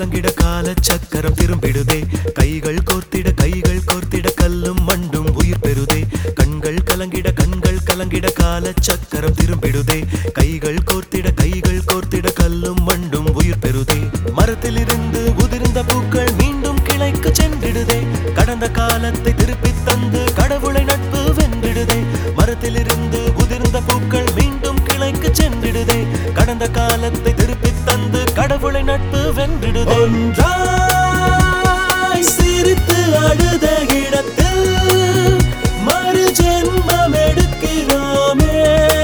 கலங்கிட கால சக்கரம் திரும்பிடுதே கைகள் கோர்த்திட கைகள் கோர்த்திட கல்லும் மண்டும் உயிர் பெறுதே கண்கள் கலங்கிட கண்கள் கலங்கிட கால சக்கரம் திரும்பிடுதே கைகள் கோர்த்திட கைகள் கோர்த்திட கல்லும் மண்டும் உயிர் பெறுதே மரத்திலிருந்து உதிர்ந்த பூக்கள் மீண்டும் கிளைக்கு சென்றிடுதே கடந்த காலத்தை திருப்பித் தந்து கடவுளை நட்பு வென்றிடுதே மரத்திலிருந்து உதிர்ந்த பூக்கள் மீண்டும் கிளைக்கு சென்றிடுதே கடந்த காலத்தை திருப்பித் தந்து கடவுளை நட்பு வென்றிடுதே ஒன்றாய் சிரித்து அழுத இடத்தில் மறு ஜென்மம் எடுக்கிறோமே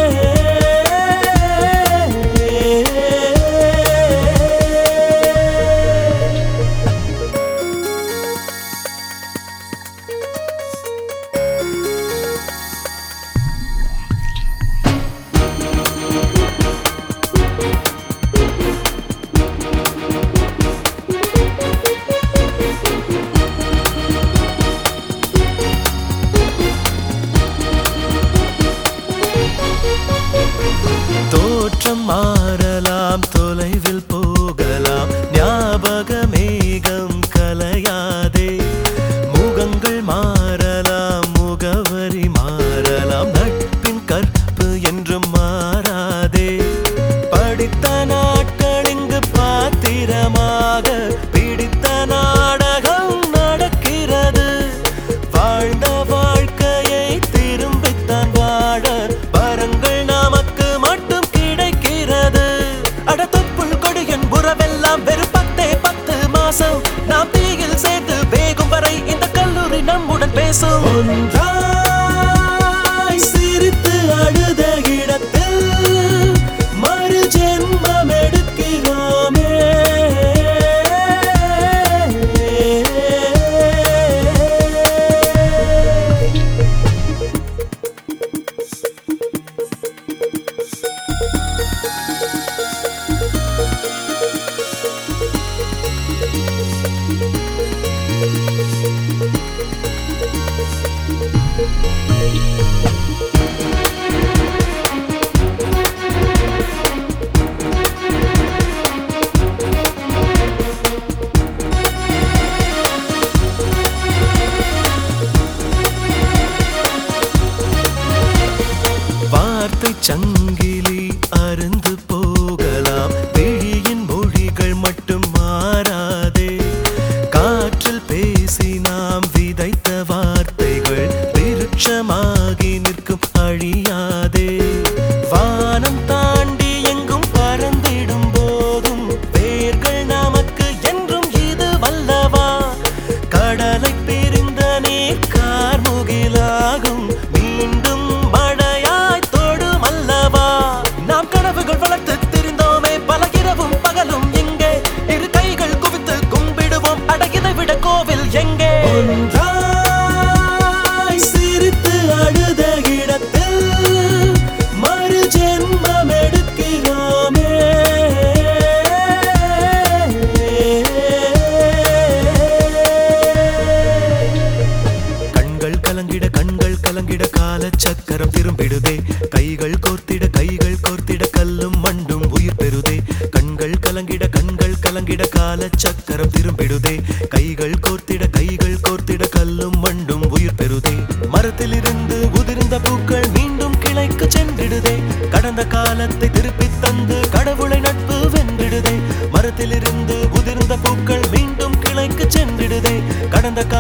தோற்றம் மாறலாம் தொலைவில் போகலாம் ஞாபக மேகம் கலையாதே முகங்கள் மாறலாம் முகவரி மாறலாம் நட்பின் கற்பு என்றும் மாறாதே படித்த நாட்கள் இங்கு பாத்திரமாக பிடித்த நாடகம் நடக்கிறது வாழ்ந்த வாழ்க்கையை திரும்பித்தான் வாழ வரங்கள் நமக்கு மட்டும் கிடைக்கிறது அடத்தப்புள் கொடியின் உறவெல்லாம் வெறும் பத்தே பத்து மாசம் நாம் தீயில் சேர்த்து வேகும் வரை இந்த கல்லூரி நம்முடன் பேசும் ஒன்றாய் சிரித்து அழுத இடத்தில் மறு ஜென்மம் எடுக்கிறோமே வார்த்தை சங்கிலி அருந்து போகலாம் விழியின் மொழிகள் மட்டும் மாறாதே காற்றில் பேசி நாம் விதைத்த வார்த்தைகள் விருட்சமாகி நிற்கும் அழியாதே வானம் தாண்டி எங்கும் பறந்திடும் போதும் வேர்கள் நமக்கு என்றும் இது வல்லவா கடலை பிரிந்த நீர் கார்முகிலாகும் மீண்டும் மழையாய் தொடும் அல்லவா நாம் கனவுகள் வளர்த்து திரிந்தோமே பல இரவும் பகலும் எங்கே இரு கைகள் குவித்து கும்பிடுவோம் அடகிதை விட கோவில் எங்கே ஒன்றாய் சிரித்து அழுத இடத்தில் மறு ஜென்மம் எடுக்கிறோமே கண்கள் கலங்கிட கண்கள் கலங்கிட கால சக்கரம் திரும்பிடுதே கைகள் கோர்த்திட கைகள் கோர்த்திட கல்லும் மண்டும் உயிர் பெறுதே கண்கள் கலங்கிட கண்கள் கலங்கிட கால சக்கரம் திரும்பிடுதே கைகள் கோர்த்திட கைகள் கோர்த்திட கல்லும் மண்டும் உயிர் பெறுதே மரத்திலிருந்து உதிர்ந்த பூக்கள் மீண்டும் கிளைக்கு சென்றிடுதே கடந்த காலத்தை திருப்பித் தந்து கடவுளை நட்பு வென்றிடுதே மரத்திலிருந்து உதிர்ந்த பூக்கள் மீண்டும் கிளைக்கு சென்றிடுதே கடந்த கால